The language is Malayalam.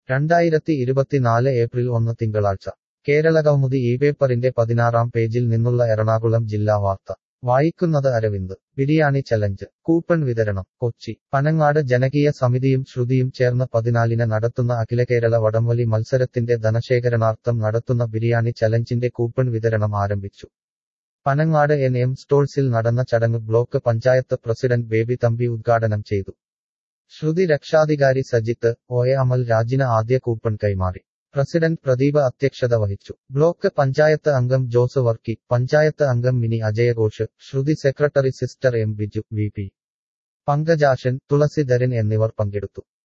രണ്ടായിരത്തി ഇരുപത്തിനാല് ഏപ്രിൽ ഒന്ന് തിങ്കളാഴ്ച കേരളകൗമുദി ഈ പേപ്പറിന്റെ പതിനാറാം പേജിൽ നിന്നുള്ള എറണാകുളം ജില്ലാ വാർത്ത വായിക്കുന്നത് അരവിന്ദ് ബിരിയാണി ചലഞ്ച് കൂപ്പൺ വിതരണം കൊച്ചി പനങ്ങാട് ജനകീയ സമിതിയും ശ്രുതിയും ചേർന്ന് പതിനാലിന് നടത്തുന്ന അഖിലകേരള വടംവലി മത്സരത്തിന്റെ ധനശേഖരണാർത്ഥം നടത്തുന്ന ബിരിയാണി ചലഞ്ചിന്റെ കൂപ്പൺ വിതരണം ആരംഭിച്ചു പനങ്ങാട് എൻ എം സ്റ്റോഴ്സിൽ നടന്ന ചടങ്ങ് ബ്ലോക്ക് പഞ്ചായത്ത് പ്രസിഡന്റ് ബേബി തമ്പി ഉദ്ഘാടനം ചെയ്തു ശ്രുതി രക്ഷാധികാരി സജിത്ത് ഒ എ അമൽ രാജിന് ആദ്യ കൂപ്പൺ കൈമാറി പ്രസിഡന്റ് പ്രദീപ് അധ്യക്ഷത വഹിച്ചു ബ്ലോക്ക് പഞ്ചായത്ത് അംഗം ജോസ് വർക്കി പഞ്ചായത്ത് അംഗം മിനി അജയഘോഷ് Shruthi secretary sister M Biju V P Pankajashan Thulasidharan എന്നിവർ പങ്കെടുത്തു